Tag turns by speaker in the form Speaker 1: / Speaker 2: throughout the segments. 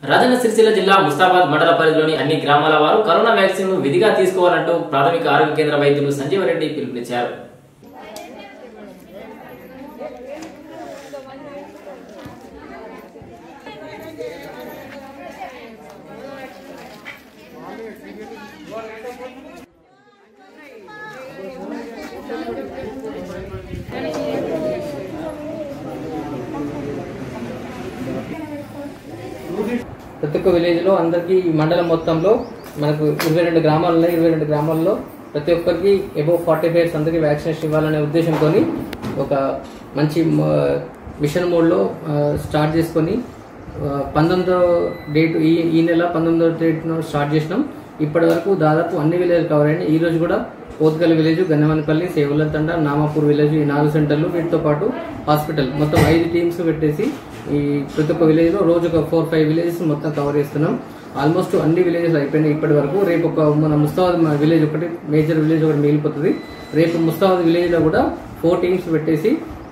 Speaker 1: రాజన్న సిరిసిల్ల జిల్లా ముస్తాబాద్ మండల పరిధిలోని అన్ని గ్రామాల వారు కరోనా వ్యాక్సిన్ ను విధిగా తీసుకోవాలంటూ ప్రాథమిక ఆరోగ్య కేంద్ర వైద్యులు సంజీవరెడ్డి పిలుపునిచ్చారు
Speaker 2: ప్రతి ఒక్క విలేజ్లో అందరికీ ఈ మండలం మొత్తంలో మనకు ఇరవై రెండు గ్రామాలు ఉన్నాయి ఇరవై రెండు గ్రామాల్లో ప్రతి ఒక్కరికి ఎబో ఫార్టీ ఫైవ్స్ అందరికీ వ్యాక్సినేషన్ ఇవ్వాలనే ఉద్దేశంతో ఒక మంచి మ- మిషన్ మోడ్లో ఆ, స్టార్ట్ చేసుకొని ఆ, పంతొమ్మిదో డేట్ ఈ ఈ నెల పంతొమ్మిదో డేట్ను స్టార్ట్ చేసినాం ఇప్పటి వరకు దాదాపు అన్ని విలేజ్ కవర్ అయినాయి ఈ రోజు కూడా పోత్కల్ విలేజ్ గన్నమనపల్లి సేవులతండ నామాపూర్ విలేజ్ ఈ నాలుగు సెంటర్లు వీటితో పాటు హాస్పిటల్ మొత్తం ఐదు టీమ్స్ పెట్టేసి ఈ ప్రతి ఒక్క విలేజ్ లో రోజు ఒక ఫోర్ ఫైవ్ విలేజెస్ మొత్తం కవర్ చేస్తున్నాం ఆల్మోస్ట్ అన్ని విలేజెస్ అయిపోయినాయి ఇప్పటి వరకు రేపు ఒక మన ముస్తాబాద్ మన విలేజ్ ఒకటి మేజర్ విలేజ్ ఒకటి మిగిలిపోతుంది రేపు ముస్తాబాద్ విలేజ్ లో కూడా ఫోర్ టీమ్స్ పెట్టేసి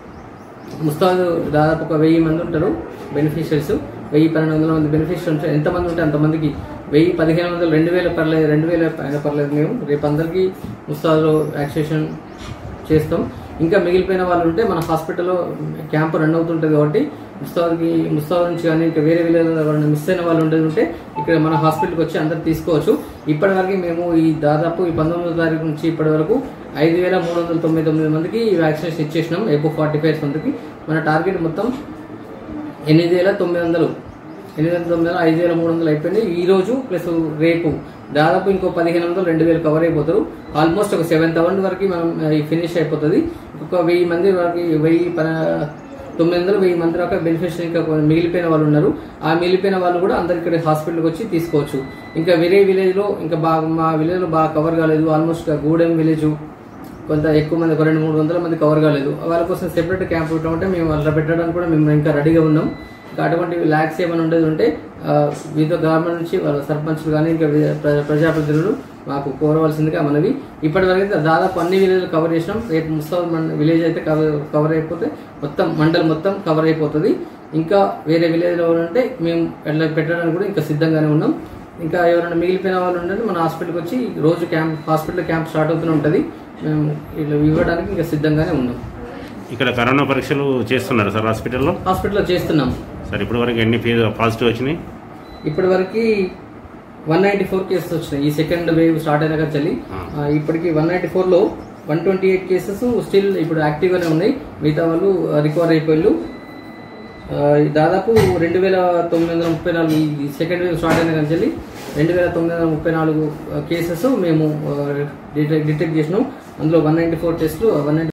Speaker 2: ముస్తాబాద్ దాదాపు ఒక వెయ్యి మంది ఉంటారు బెనిఫిషియర్స్ వెయ్యి పన్నెండు వందల మంది బెనిఫిషియర్స్ ఉంటారు ఎంతమంది ఉంటే అంతమందికి వెయ్యి పదిహేను వందలు రెండు వేల పర్లేదు రెండు వేల పైన పర్లేదు మేము రేపు అందరికీ ముస్తాబాద్లో వ్యాక్సినేషన్ చేస్తాం ఇంకా మిగిలిపోయిన వాళ్ళు ఉంటే మన హాస్పిటల్లో క్యాంప్ రన్ అవుతుంటుంది కాబట్టి ముస్తాబాద్కి ముస్తాబాద్ నుంచి కానీ ఇంకా వేరే విలేజ్ ఎవరైనా మిస్ అయిన వాళ్ళు ఉండేది ఉంటే ఇక్కడ మన హాస్పిటల్కి వచ్చి అందరు తీసుకోవచ్చు ఇప్పటి వరకు మేము ఈ దాదాపు ఈ పంతొమ్మిదో తారీఖు నుంచి ఇప్పటి వరకు ఐదు వేల మూడు వందల తొంభై తొమ్మిది మందికి ఈ వ్యాక్సినేషన్ ఇచ్చేసినాం ఎబో ఫార్టీ ఫైవ్ మందికి మన టార్గెట్ మొత్తం ఎనిమిది వేల తొమ్మిది వందలు ఎనిమిది వేల తొమ్మిది వందలు ఐదు వేల మూడు వందలు అయిపోయింది ఈ రోజు ప్లస్ రేపు దాదాపు ఇంకో పదిహేను వందలు రెండు వేలు కవర్ అయిపోతారు ఆల్మోస్ట్ ఒక సెవెన్ థౌసండ్ వరకు మనం ఫినిష్ అయిపోతుంది ఒక వెయ్యి మంది వరకు వెయ్యి ప- తొమ్మిది వందలు వెయ్యి మంది దాకా బెనిఫిషియరీ ఇంకా కొన్ని మిగిలిపోయిన వాళ్ళు ఉన్నారు ఆ మిగిలిపోయిన వాళ్ళు కూడా అందరు ఇక్కడ హాస్పిటల్కి వచ్చి తీసుకోవచ్చు ఇంకా వేరే విలేజ్ లో ఇంకా బాగా మా విలేజ్ లో బాగా కవర్ కాలేదు ఆల్మోస్ట్ గూడెం విలేజ్ కొంత ఎక్కువ మంది ఒక రెండు మూడు వందల మంది కవర్ కాలేదు వాళ్ళ కోసం సెపరేట్ క్యాంప్ పెట్టమంటే మేము వాళ్ళ పెట్టడానికి కూడా మేము ఇంకా రెడీగా ఉన్నాం ఇంకా అటువంటి ల్యాక్స్ ఏమైనా ఉండేది ఉంటే ఆ, వివిధ గవర్నమెంట్ నుంచి వాళ్ళ సర్పంచ్లు కానీ ఇంకా వి- ప్ర- ప్రజాప్రతినిధులు మాకు కోరవలసిందిగా మనవి ఇప్పటి వరకు అయితే దాదాపు అన్ని విలేజ్లు కవర్ చేసినాం రేపు ముస్తాబ్ విలేజ్ అయితే కవర్ కవర్ అయిపోతే మొత్తం మండల్ మొత్తం కవర్ అయిపోతుంది ఇంకా వేరే విలేజ్లో ఉంటే మేము వెళ్ళ- పెట్టడానికి కూడా ఇంకా సిద్ధంగానే ఉన్నాం ఇంకా ఎవరైనా మిగిలిపోయిన వాళ్ళు ఉంటే మన హాస్పిటల్కి వచ్చి రోజు క్యాంప్ హాస్పిటల్ క్యాంప్ స్టార్ట్ అవుతూనే ఉంటుంది మేము ఇలా ఇవ్వడానికి ఇంకా సిద్ధంగానే ఉన్నాం
Speaker 3: ఇక్కడ కరోనా పరీక్షలు చేస్తున్నారు సార్ హాస్పిటల్లో
Speaker 2: హాస్పిటల్లో చేస్తున్నాం
Speaker 3: సార్ ఇప్పటి వరకు ఎన్ని పాజిటివ్ వచ్చినాయి
Speaker 2: ఇప్పటి వరకు వన్ నైంటీ ఫోర్ కేసెస్ వచ్చినాయి ఈ సెకండ్ వేవ్ స్టార్ట్ అయినాక చల్లి
Speaker 3: ఆ.
Speaker 2: ఆ, ఇప్పటికి వన్ నైంటీ ఫోర్లో one twenty eight cases still ఇప్పుడు యాక్టివ్గానే ఉన్నాయి మిగతా వాళ్ళు రికవర్ అయిపోయారు ఆ, దాదాపు రెండు వేల తొమ్మిది వందల ముప్పై నాలుగు ఈ సెకండ్ వేవ్ స్టార్ట్ అయిన కానీ రెండు వేల తొమ్మిది వందల ముప్పై నాలుగు కేసెస్ మేము డిటెక్ట్ డిటెక్ట్ చేసినాం అందులో వన్ నైంటీ ఫోర్ టెస్ట్లు వన్